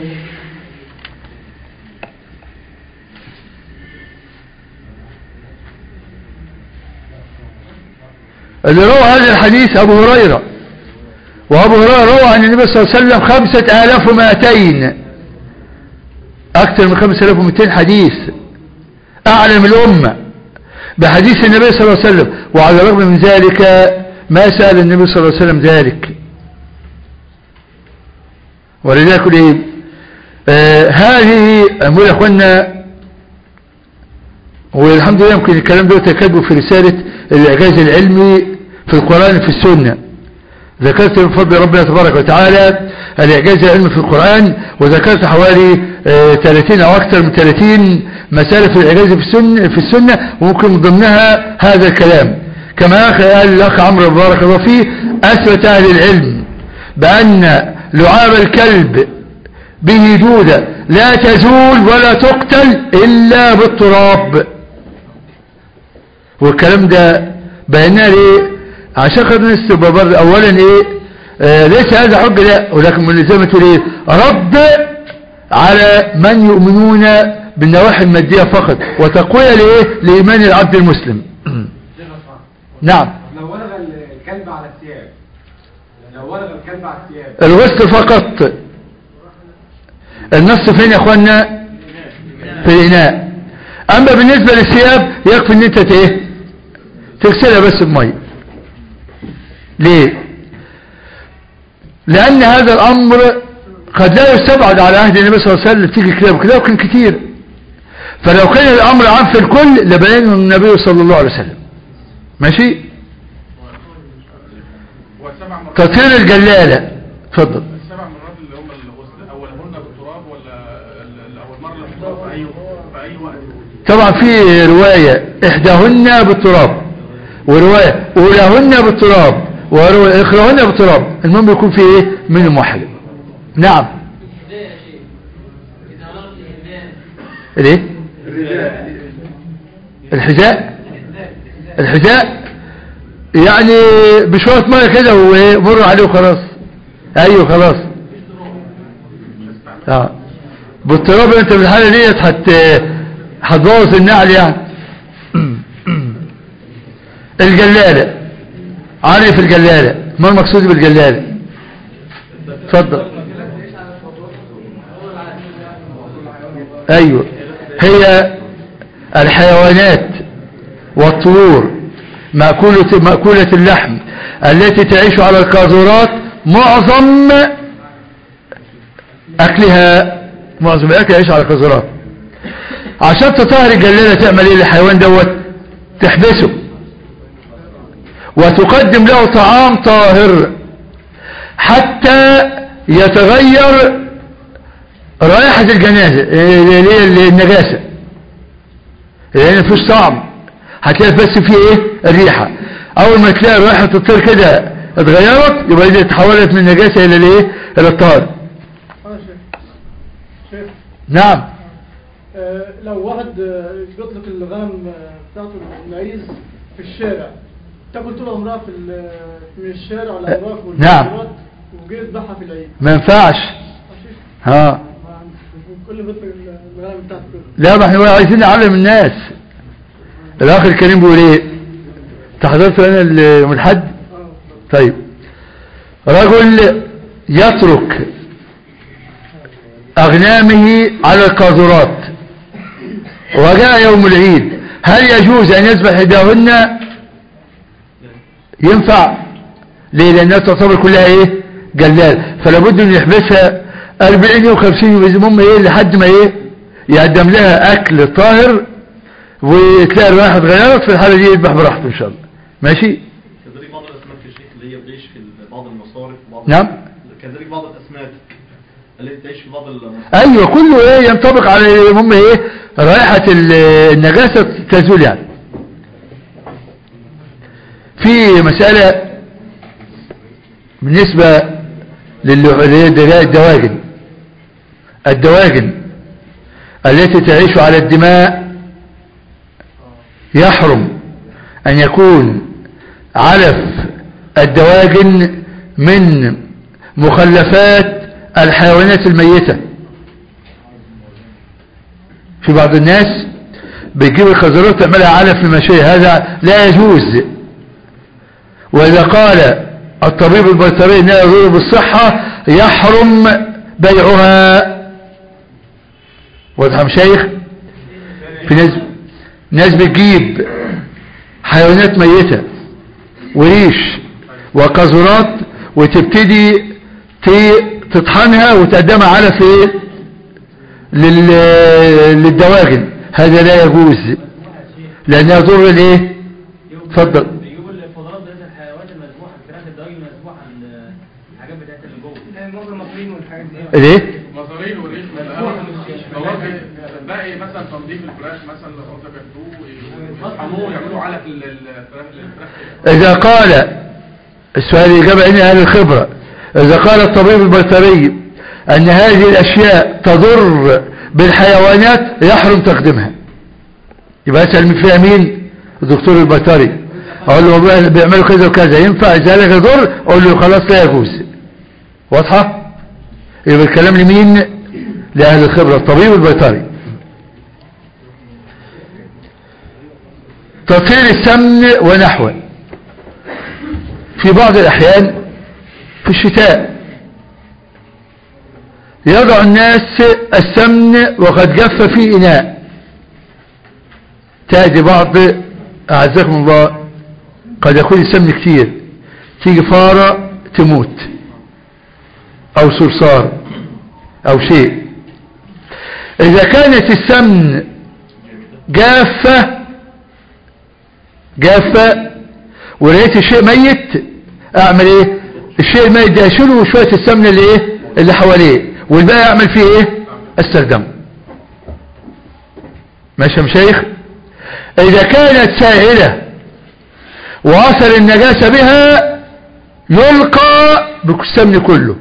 اللي روى هذا الحديث أبو هريرة وأبو هريرة روى عن النبي صلى الله عليه وسلم خمسة آلاف ومائتين أكثر من خمسة آلاف ومئتين حديث أعلم الأمة بحديث النبي صلى الله عليه وسلم وعلى الرغم من ذلك ما سأل النبي صلى الله عليه وسلم ذلك ولذلك إيه آه هذه أقول يا أخوانا والحمد لله يمكن الكلام ده تكتبه في رسالة الإعجاز العلمي في القرآن في السنة ذكرت من فضل ربنا تبارك وتعالى الإعجاز العلمي في القرآن وذكرت حوالي آه 30 أو أكثر من 30 مسألة في الإعجاز في السنة, في السنة وممكن من ضمنها هذا الكلام كما قال الأخ عمرو بارك الله فيه أثبت أهل العلم بأن لعاب الكلب به دودة لا تزول ولا تقتل إلا بالتراب والكلام ده بيناه ليه عشان خاطر الناس تبقى برضه اولا ايه آه ليس هذا حج لا ولكن من زي ما تقول ايه رد على من يؤمنون بالنواحي المادية فقط وتقوية لايه لايمان العبد المسلم نعم لو ولغ الكلب على الثياب لو ولغ الكلب على الثياب الغسل فقط النص فين يا اخوانا في الاناء اما بالنسبة للثياب يكفي ان انت ايه تغسلها بس بميه ليه لان هذا الامر قد لا يستبعد على عهد النبي صلى الله عليه وسلم تيجي كده وكده وكان كتير فلو كان الامر عام في الكل لبينه النبي صلى الله عليه وسلم ماشي تطهير الجلالة اتفضل السبع مرات اللي هم الغسل اولهن بالتراب ولا ال- اول مره بالتراب في اي في اي وقت طبعا في رواية احداهن بالتراب ورواية اولاهن بالتراب واخرهن بالتراب المهم يكون في ايه منهم واحد نعم الايه الحذاء الحذاء يعني بشوية مية كده ومر عليه وخلاص ايوه خلاص اه بالتراب انت بالحالة ديت هت هتبوظ النعل يعني الجلالة عارف الجلالة ما المقصود بالجلالة اتفضل ايوه هي الحيوانات والطيور مأكولة, مأكولة اللحم التي تعيش على القاذورات معظم أكلها معظم الأكل يعيش على القاذورات عشان تطهر الجلالة تعمل ايه للحيوان دوت تحبسه وتقدم له طعام طاهر حتى يتغير رائحة الجنازة اللي هي النجاسة لأن مفيش طعم هتلاقي بس فيه ايه الريحة اول ما تلاقي رائحة الطير كده اتغيرت يبقى دي اتحولت من نجاسة الى الايه الى الطهر اه شيخ شيخ نعم آه، لو واحد آه، بيطلق الغنم آه، بتاعته المعيز في الشارع تاكل طول عمرها في ال- من الشارع والاوراق نعم. والمخدرات وجاي يذبحها في العيد ما ينفعش ها ما- كل بيطلق الغنم بتاعته كده لا ما احنا عايزين نعلم الناس الاخ الكريم بيقول ايه انت حضرت انا ال- يوم الحد طيب رجل يترك اغنامه على القاذورات وجاء يوم العيد هل يجوز ان يذبح احداهن ينفع ليه لانها تعتبر كلها ايه جلال فلا بد ان يحبسها 40 يوم 50 يوم المهم ايه لحد ما ايه يقدم لها اكل طاهر وتلاقي الرائحه اتغيرت في الحاله دي يذبح براحته ان شاء الله ماشي كذلك بعض الاسماك يا شيخ اللي هي بتعيش في بعض المصارف وبعض نعم. كذلك بعض الاسماك التي تعيش في بعض المصارف ايوه كله ايه ينطبق على المهم ايه رائحه ال- النجاسه تزول يعني في مساله بالنسبه للدواجن الدواجن التي تعيش على الدماء يحرم أن يكون علف الدواجن من مخلفات الحيوانات الميتة في بعض الناس بيجيب الخضروات تعملها علف لمشيه هذا لا يجوز وإذا قال الطبيب البيطري انها يضر بالصحة يحرم بيعها واضح يا مشايخ في ناس ناس بتجيب حيوانات ميتة وريش وقذرات وتبتدي ت- تطحنها وتقدمها على في لل- للدواجن هذا لا يجوز لانها ضر الايه اتفضل بيجيبوا الفضلات بتاعت الحيوانات المذبوحه الفراخ الدواجن المذبوحه ال- الحاجات بتاعت اللي جوه معظم المصريين والحاجات دي الايه مصارين وريش هو باقي مثلا تنظيف الفراخ مثلا لو انت بياخدوه ويطحنوه ويعملوا علف لل- للفراخ للفراخ إذا قال السؤال الإجابة إن أهل الخبرة إذا قال الطبيب البيطري أن هذه الأشياء تضر بالحيوانات يحرم تقديمها يبقى أسأل فيها مين الدكتور البيطري أقول له والله بيعملوا كذا وكذا ينفع إذا لك يضر أقول له خلاص لا يجوز واضحة يبقى الكلام لمين لأهل الخبرة الطبيب البيطري تطهير السمن ونحوه في بعض الأحيان في الشتاء يضع الناس السمن وقد جف في إناء تأتي بعض أعزكم الله قد يكون السمن كتير تيجي فارة تموت أو صرصار أو شيء إذا كانت السمن جافة جافة ولقيت الشيء ميت اعمل ايه الشيء الميت ده اشيله شوية السمن اللي ايه اللي حواليه والباقي اعمل فيه ايه استخدمه ماشي يا مشايخ اذا كانت سائلة واثر النجاسة بها يلقى بالسمن كله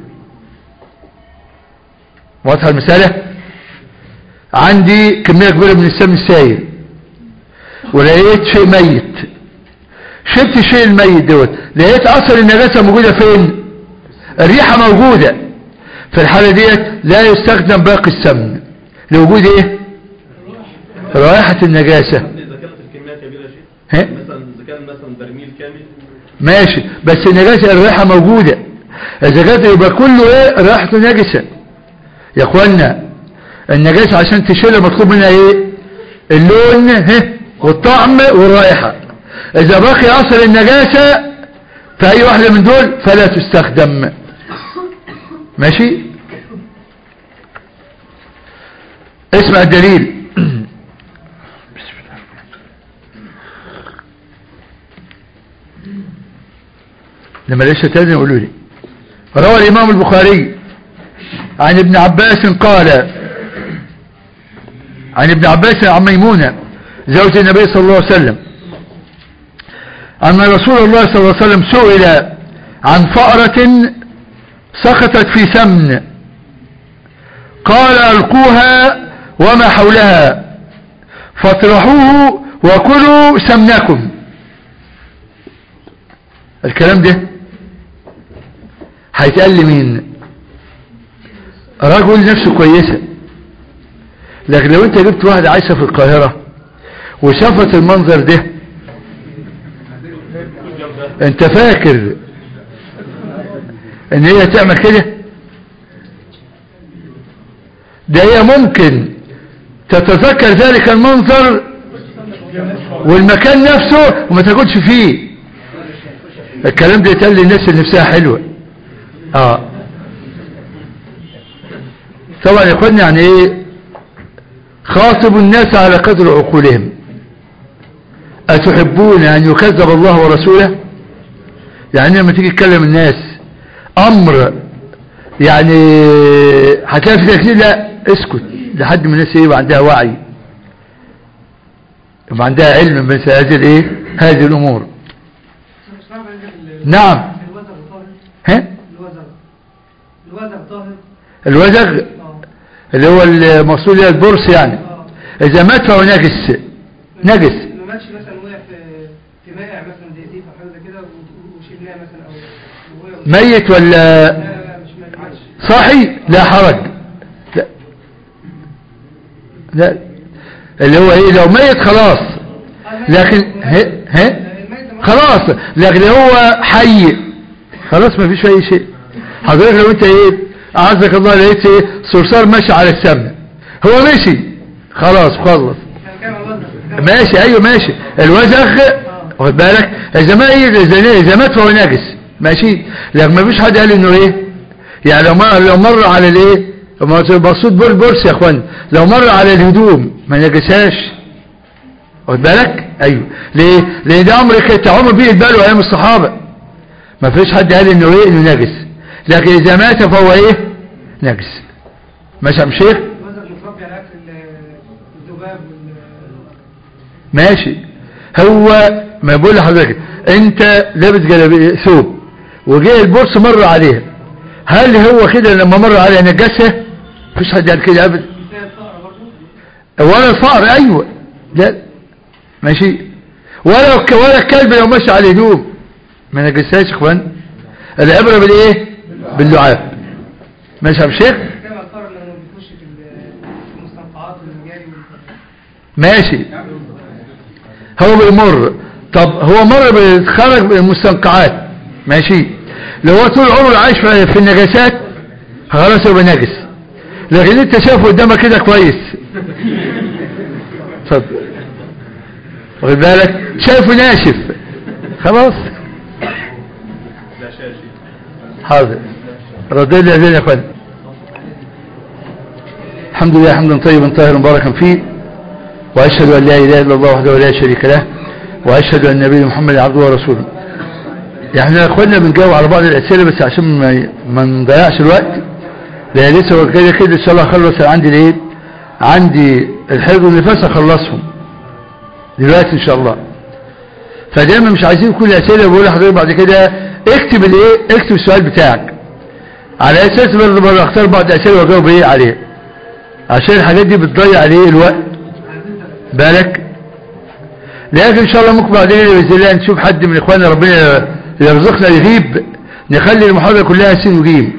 واضحة المسألة عندي كمية كبيرة من السمن السائل ولقيت شيء ميت شفت الشيء الميت دوت لقيت اثر النجاسة موجودة فين الريحة موجودة في الحالة ديت لا يستخدم باقي السمن لوجود ايه رائحة النجاسة اذا كانت الكميه كبيره شيء ها؟ مثلا اذا كان مثلا برميل كامل ماشي بس النجاسة الريحة موجودة اذا كانت يبقى كله ايه ريحته نجسة يا اخوانا النجاسة عشان تشيلها مطلوب منها ايه اللون ها والطعم والرائحة اذا بقي اثر النجاسة في اي واحدة من دول فلا تستخدم ماشي اسمع الدليل لما ليش تاني يقولوا لي روى الامام البخاري عن ابن عباس قال عن ابن عباس عن ميمونة زوج النبي صلى الله عليه وسلم أن رسول الله صلى الله عليه وسلم سئل عن فأرة سقطت في سمن قال ألقوها وما حولها فاطرحوه وكلوا سمنكم الكلام ده هيتقال لمين رجل نفسه كويسة لكن لو انت جبت واحد عايشة في القاهرة وشافت المنظر ده انت فاكر ان هي تعمل كده ده هي ممكن تتذكر ذلك المنظر والمكان نفسه وما تاكلش فيه الكلام ده يتقال للناس اللي نفسها حلوة اه طبعا يا اخوانا يعني ايه خاطب الناس على قدر عقولهم أتحبون أن يكذب الله ورسوله يعني لما تيجي تكلم الناس أمر يعني هتلاقي في كتير لا اسكت لحد ما الناس يبقى عندها وعي يبقى عندها علم مثل هذه الايه هذه الامور نعم ها الوزغ الوزغ طاهر الوزغ اللي هو المقصود هي البرص يعني اذا مات فهو نجس نجس ما ماتش مثلا وقع في في مائع مثلا زي زيت او حاجه زي كده و- وشربناه مثلا او وقع- ميت ولا لا لا مش ما ماتش صاحي لا حرج لا لا اللي هو ايه لو ميت خلاص لكن ها ها خلاص لكن هو حي خلاص ما فيش اي شيء حضرتك لو انت ايه اعزك الله لقيت ايه صرصار ماشي على السمنه هو مشي خلاص خلص ماشي ايوه ماشي الوزغ واخد بالك اذا ما ايه اذا إذا مات فهو نجس ماشي لكن ما فيش حد قال انه ايه يعني لو مر لو مر على الايه مقصود بول بورس يا اخوان لو مر على الهدوم ما نجسهاش واخد بالك ايوه ليه لان ده امر كانت عمر بيه البال ايام الصحابه ما فيش حد قال انه ايه انه نجس لكن اذا مات فهو ايه نجس ماشي يا عم شيخ الوزن متربي على اكل الذباب وال ماشي هو ما بقول لحضرتك انت لابس جلابيه ثوب وجه البورس مر عليها هل هو كده لما مر عليها نجسها مفيش حد قال كده ابدا ولا الفقر ايوه لا ماشي ولا الك- ولا الكلب لو مشى على الهدوم ما نجسهاش يا اخوان العبره بالايه باللعاب ماشي يا عم شيخ كما الفقر لما بيخش في المستنقعات والمجاري والفقر. ماشي هو بيمر طب هو مر بيتخرج من المستنقعات ماشي لو هو طول عمره عايش في في النجاسات خلاص يبقى نجس لكن انت شايفه قدامك كده كويس اتفضل واخد بالك شايفه ناشف خلاص حاضر ردي لي اذن يا اخوان الحمد لله حمدا طيبا طاهرا مباركا فيه وأشهد أن لا إله إلا الله وحده لا شريك له وأشهد أن نبينا محمد عبده ورسوله يعني احنا يا اخوانا بنجاوب على بعض الأسئلة بس عشان ما ما نضيعش الوقت لأن لسه كده كده إن شاء الله أخلص عندي الإيه عندي الحيض والنفاس أخلصهم دلوقتي إن شاء الله فدايما مش عايزين كل الأسئلة بقول لحضرتك بعد كده اكتب الإيه اكتب السؤال بتاعك على أساس برضه برضه أختار بعض الأسئلة وأجاوب إيه عليه عشان الحاجات دي بتضيع عليه الوقت بالك لكن ان شاء الله ممكن بعدين باذن الله نشوف حد من اخواننا ربنا يرزقنا يغيب نخلي المحاضره كلها سين وجيم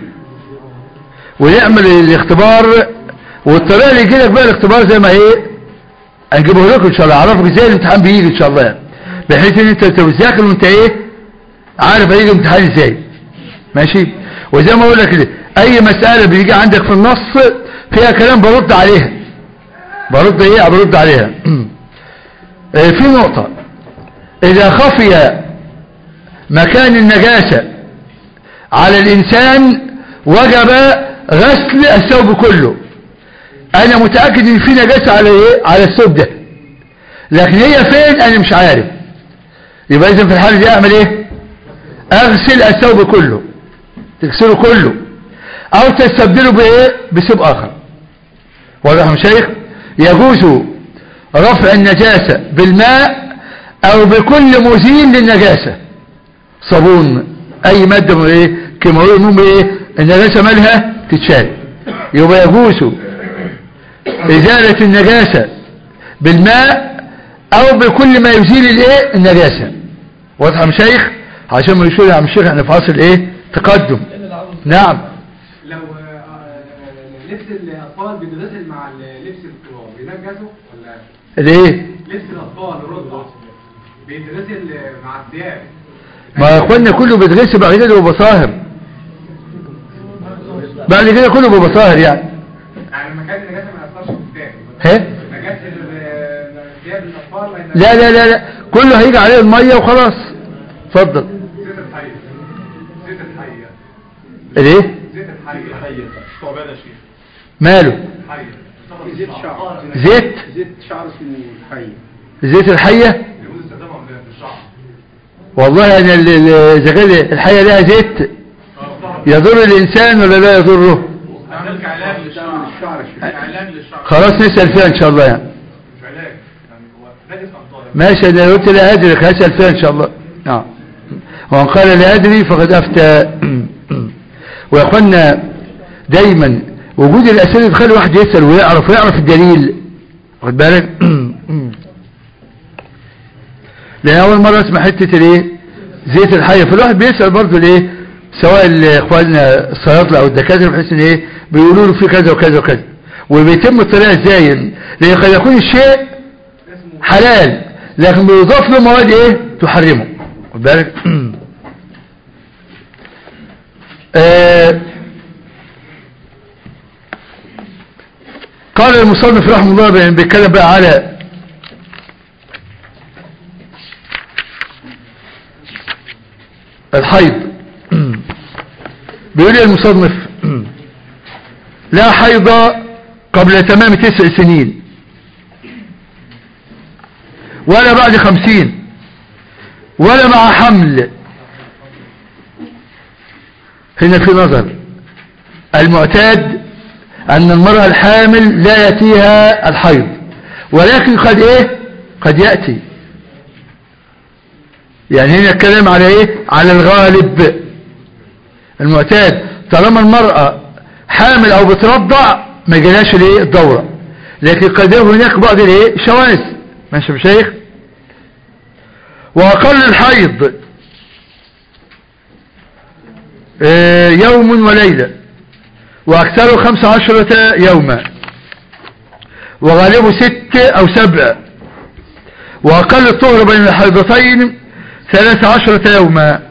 ونعمل الاختبار والطريقه اللي يجي لك بقى الاختبار زي ما ايه هنجيبه لكم ان شاء الله اعرفك ازاي الامتحان بيجي ان شاء الله يعني. بحيث ان انت تبقى بتذاكر وانت ايه عارف هيجي الامتحان ازاي ماشي وزي ما اقول لك كده اي مساله بيجي عندك في النص فيها كلام برد عليها برد ايه برد عليها آه، في نقطة اذا خفي مكان النجاسة على الانسان وجب غسل الثوب كله انا متأكد ان في نجاسة على ايه على الثوب ده لكن هي فين انا مش عارف يبقى اذا في الحالة دي اعمل ايه اغسل الثوب كله تغسله كله او تستبدله بايه بثوب اخر واضح يا مشايخ يجوز رفع النجاسة بالماء او بكل مزيل للنجاسة صابون اي مادة من ايه كيماوية المهم ايه النجاسة مالها تتشال يبقى يجوز ازالة النجاسة بالماء او بكل ما يزيل الايه النجاسة واضح يا مشايخ عشان ما يشوف يا عم الشيخ احنا في عصر الايه تقدم نعم لو آه، لبس الاطفال بيتغسل مع لبس الكبار بينجسوا ولا الايه لبس الاطفال الرضع بيتغسل مع الثياب ما يا اخوانا كله بيتغسل بعد كده بيبقى طاهر بعد كده كله بيبقى طاهر يعني يعني لما كان النجاسه ما يأثرش في الثياب ها نجاسه ال- ثياب الاطفال ما ينجسش. لا لا لا لا كله هيجي عليه المية وخلاص اتفضل زيت الحيه زيت الحيه الايه زيت الحيه حية ثعبان يا شيخ ماله حيه في زيت شعر زيت زيت شعر اسمه حي زيت الحية يقول استخدامه في الشعر والله يعني ال- ال- اذا كان الحية لها زيت يضر الانسان ولا لا يضره استعمل كعلاج للشعر الشعر كعلاج للشعر خلاص نسأل فيها ان شاء الله يعني مش علاج يعني هو نجس ام طاهر ماشي انا قلت لا ادري هسأل فيها ان شاء الله نعم ومن قال لا ادري فقد افتى ويا اخوانا دايما وجود الاسئله بيخلي الواحد يسال ويعرف ويعرف الدليل واخد بالك لان اول مره اسمع حته الايه زيت الحيه فالواحد بيسال برضه الايه سواء ال- اخواننا الصيادله او الدكاتره بحيث ان ايه بيقولوا له في كذا وكذا وكذا وبيتم الطريقه ازاي لان قد يكون الشيء حلال لكن بيضاف له مواد ايه تحرمه خد بالك آه قال المصنف رحمه الله بي- بيتكلم بقى على الحيض بيقول لي المصنف لا حيض قبل تمام تسع سنين ولا بعد خمسين ولا مع حمل هنا في نظر المعتاد أن المرأة الحامل لا يأتيها الحيض ولكن قد إيه قد يأتي يعني هنا الكلام على إيه على الغالب المعتاد طالما المرأة حامل أو بترضع ما جلاش ليه الدورة لكن قد يكون هناك بعض الايه شواذ ماشي يا شيخ وأقل الحيض آه، يوم وليلة وأكثره خمس عشرة يوما وغالبه ست أو سبع وأقل الطهر بين الحيضتين ثلاث عشرة يوما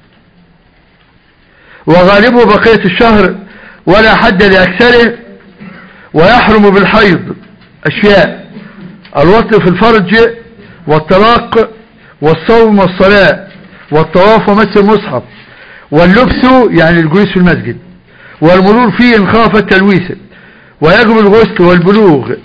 وغالبه بقية الشهر ولا حد لأكثره ويحرم بالحيض أشياء الوطن في الفرج والطلاق والصوم والصلاة والطواف ومس المصحف واللبس يعني الجلوس في المسجد والمرور فيه إن خاف التلويث ويجب الغسل والبلوغ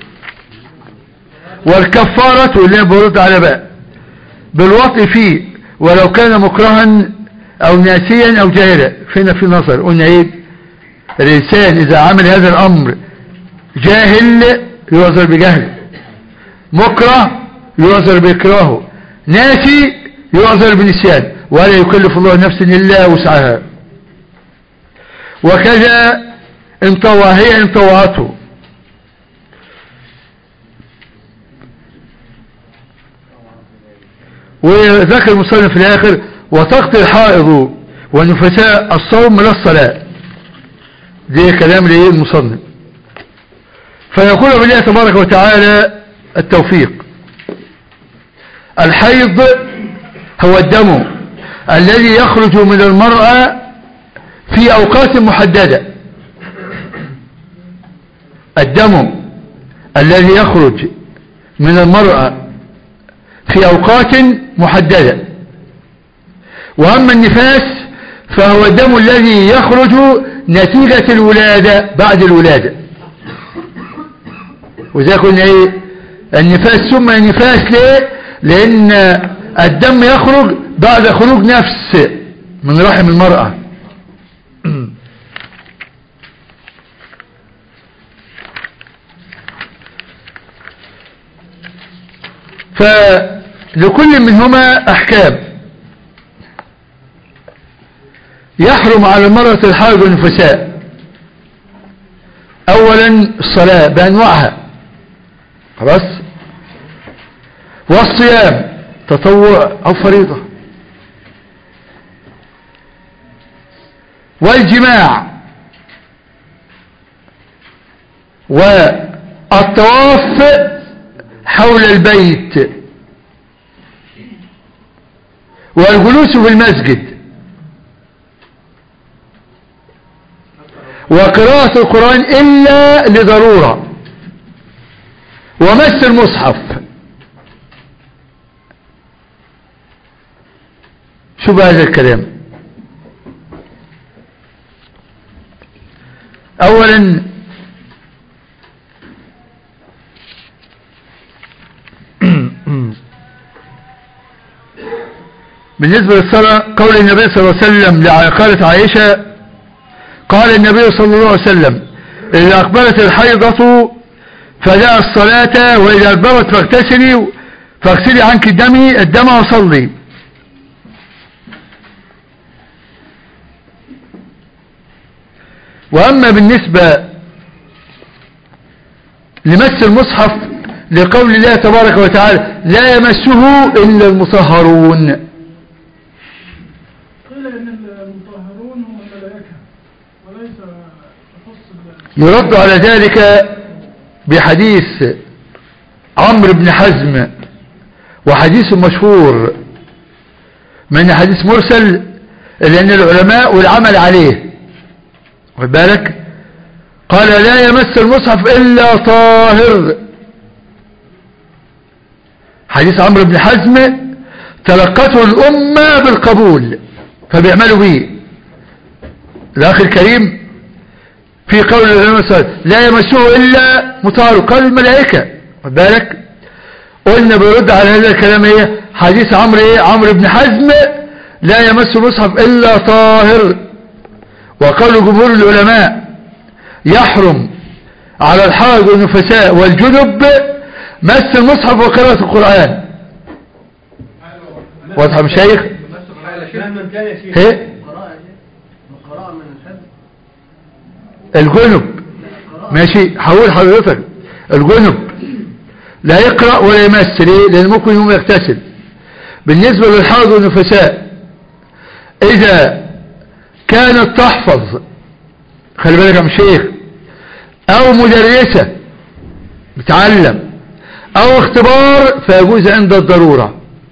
والكفارة اللي أنا برد على بقى بالوطء فيه ولو كان مكرها أو ناسيا أو جاهلا فينا في نظر قلنا إيه الإنسان إذا عمل هذا الأمر جاهل يعذر بجهل مكره يعذر بإكراهه ناسي يعذر بنسيان ولا يكلف الله نفسا إلا وسعها وكذا إن طوى هي إن طوعته وذكر المصنف في الآخر وتقضي الحائض والنفساء الصوم لا الصلاة دي كلام لإيه المصنف فيقول بالله تبارك وتعالى التوفيق الحيض هو الدم الذي يخرج من المرأة في أوقات محددة الدم الذي يخرج من المرأة في أوقات محددة وأما النفاس فهو الدم الذي يخرج نتيجة الولادة بعد الولادة وإذا قلنا إيه النفاس ثم النفاس ليه لأن الدم يخرج بعد خروج نفس من رحم المرأة فلكل منهما أحكام يحرم على المرأة الحائض والنفساء أولا الصلاة بأنواعها خلاص والصيام تطوع أو فريضة والجماع والطواف حول البيت والجلوس في المسجد وقراءة القرآن إلا لضرورة ومس المصحف شو بقى هذا الكلام اولا بالنسبة للصلاة قول النبي صلى الله عليه وسلم لقالت عائشة قال النبي صلى الله عليه وسلم إذا أقبلت الحيضة فدع الصلاة وإذا أدبرت فاغتسلي فاغسلي عنك الدم الدم وصلي وأما بالنسبة لمس المصحف لقول الله تبارك وتعالى لا يمسه إلا المطهرون قيل ان المطهرون هم الملائكه وليس يخص يرد على ذلك بحديث عمرو بن حزم وحديث مشهور من حديث مرسل لأن العلماء والعمل عليه خد بالك قال لا يمس المصحف إلا طاهر حديث عمرو بن حزم تلقته الأمة بالقبول فبيعملوا به الأخ الكريم في قول العلماء لا يمسه إلا مطهر قال الملائكة خد بالك قلنا بيرد على هذا الكلام ايه حديث عمرو ايه عمرو بن حزم لا يمس المصحف إلا طاهر وقول جمهور العلماء يحرم على الحرج والنفساء والجنب مس المصحف وقراءة القرآن واضح يا مشايخ مهما كان يا شيخ ايه قراءة قراءة من الحد الجنب ماشي هقول حضرتك الجنب لا يقرأ ولا يمس ليه لان ممكن يوم يغتسل بالنسبة للحرج والنفساء اذا كانت تحفظ خلي بالك يا شيخ او مدرسة بتعلم او اختبار فيجوز عند الضرورة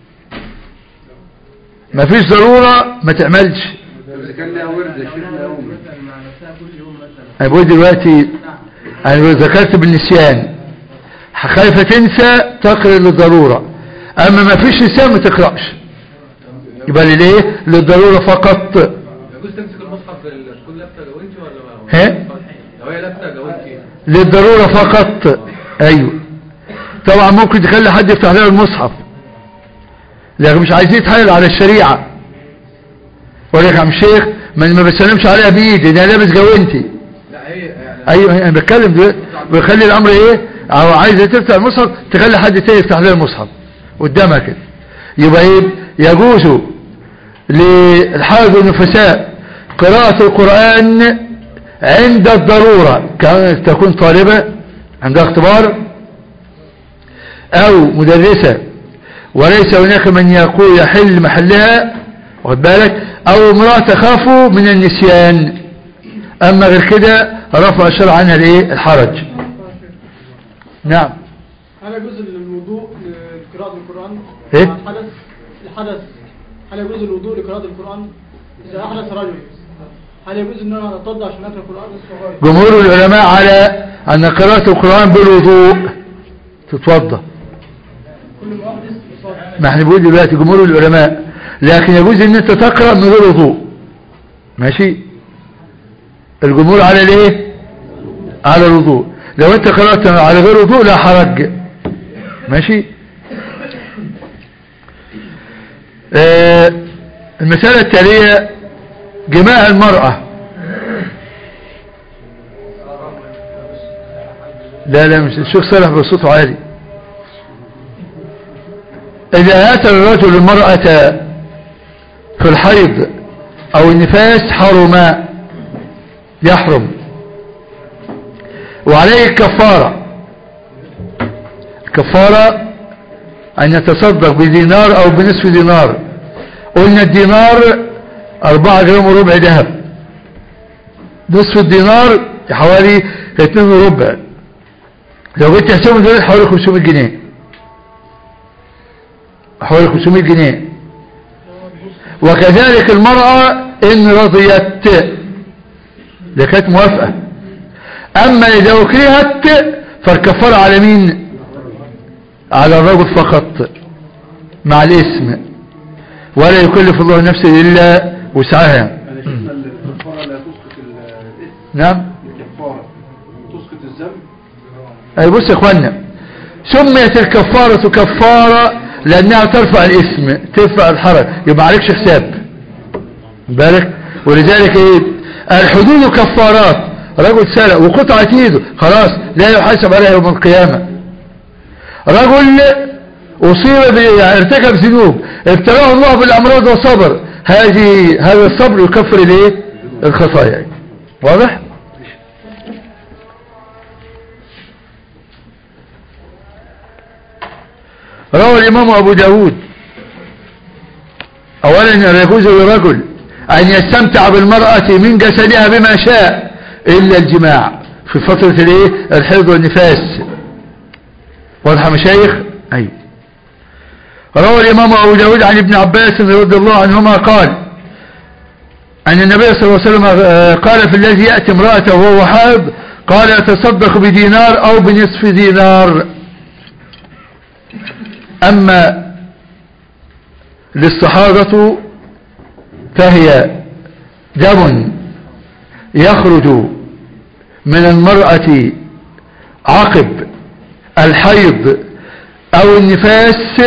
ما فيش ضرورة ما تعملش إذا كان لها ورد يا شيخ يوم مع نفسها كل يوم مثلا انا بقول دلوقتي انا ذكرت بالنسيان خايفة تنسى تقرأ للضرورة اما ما فيش نسيان ما تقرأش يبقى ليه للضرورة فقط يجوز تمسك المصحف تكون لابسه جوانتي ولا ما ها لو هي لابسه جوانتي للضرورة فقط ايوه طبعا ممكن تخلي حد يفتح لها المصحف لكن مش عايزين يتحايل على الشريعة ولا يا عم شيخ ما ما بسلمش عليها بايدي ده لابس جوانتي لا هي يعني ايوه انا بتكلم دلوقتي بيخلي الامر ايه او عايزه تفتح المصحف تخلي حد تاني يفتح لها المصحف قدامها كده يبقى ايه يجوز للحائض والنفساء قراءة القرآن عند الضرورة كانت تكون طالبة عندها اختبار او مدرسة وليس هناك من يقول يحل محلها واخد بالك او امرأة تخاف من النسيان اما غير كده رفع الشرع عنها الايه الحرج نعم هل يجوز الوضوء لقراءة القرآن؟ إيه؟ مع الحدث الحدث هل يجوز الوضوء لقراءة القرآن؟ إذا أحدث رجل هل يجوز أن أنا أتوضأ عشان أقرأ القرآن؟ جمهور العلماء على ان قراءة القرآن بالوضوء تتوضا كل ما أحدث يصلي. ما احنا بنقول دلوقتي جمهور العلماء لكن يجوز ان انت تقرأ من غير وضوء ماشي الجمهور على الايه على الوضوء لو انت قرأت على غير وضوء لا حرج ماشي آه المسألة التالية جماع المرأة لا لا مش الشيخ صالح بصوته عالي إذا أتى الرجل المرأة في الحيض أو النفاس حرم يحرم وعليه الكفارة الكفارة أن يتصدق بدينار أو بنصف دينار قلنا الدينار أربعة جرام وربع ذهب نصف الدينار حوالي اتنين وربع لو جيت تحسبهم دول حوالي 500 جنيه حوالي 500 جنيه وكذلك المرأة إن رضيت لكانت موافقة أما إذا أكرهت فالكفارة على مين على الرجل فقط مع الاسم ولا يكلف الله نفسا إلا وسعها يعني شفنا الكفارة لا تسقط الإثم نعم الكفارة تسقط الذنب أي بص يا اخوانا سميت الكفارة كفارة لأنها ترفع الاسم ترفع الحرج يبقى عليكش حساب بالك ولذلك ايه الحدود كفارات رجل سرق وقطعت ايده خلاص لا يحاسب عليها يوم القيامة رجل أصيب ب- يعني ارتكب ذنوب ابتلاه الله بالأمراض وصبر هذه هذا الصبر يكفر الايه الخطايا واضح روى الإمام أبو داود أولا أن يجوز للرجل أن يستمتع بالمرأة من جسدها بما شاء إلا الجماع في فترة الايه الحيض والنفاس واضح يا مشايخ أيوه روى الإمام أبو داود عن ابن عباس رضي الله عنهما قال أن النبي صلى الله عليه وسلم آه، قال في الذي يأتي امرأته وهو حائض قال يتصدق بدينار أو بنصف دينار أما للصحابة فهي دم يخرج من المرأة عقب الحيض أو النفاس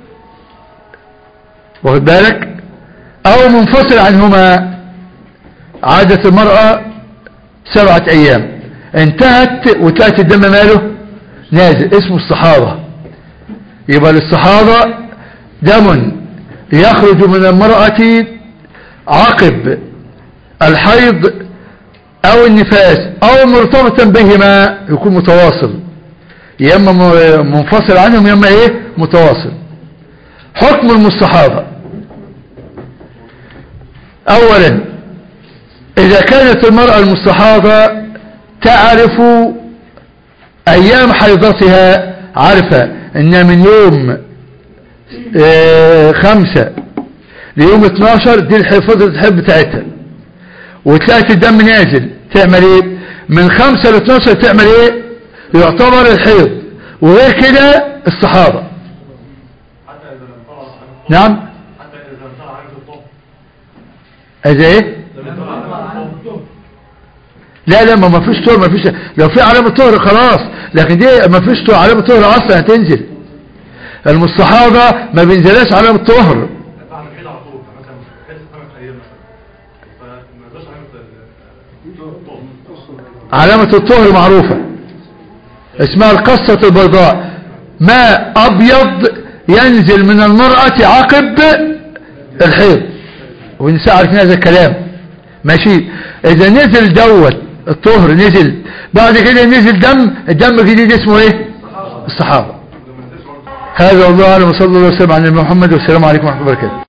واخد بالك أو منفصل عنهما عادة المرأة سبعة أيام انتهت وتأتي الدم ماله نازل اسمه الصحابة يبقى للصحابة دم يخرج من المرأة عقب الحيض او النفاس او مرتبطا بهما يكون متواصل يا اما م- منفصل عنهم يا اما ايه متواصل حكم المستحاضة اولا اذا كانت المرأة المستحاضة تعرف ايام حيضتها عارفة ان من يوم آه، خمسة ليوم 12 دي الحفظة الحب بتاعتها وتلاقي الدم نازل تعمل ايه من خمسة ل 12 تعمل ايه يعتبر الحيض وغير كده الصحابة نعم اذا ايه لا لا ما ما فيش طهر ما فيش لو في علامة طهر خلاص لكن دي ما فيش طهر علامة طهر اصلا هتنزل المستحاضة ما بينزلهاش علامة طهر علامة الطهر معروفة اسمها القصة البيضاء ماء أبيض ينزل من المرأة عقب الحيض ونساء عارفين هذا الكلام ماشي إذا نزل دوت الطهر نزل بعد كده نزل دم الدم الجديد اسمه ايه الصحابة هذا والله أعلم وصلى الله وسلم على محمد والسلام عليكم ورحمة الله وبركاته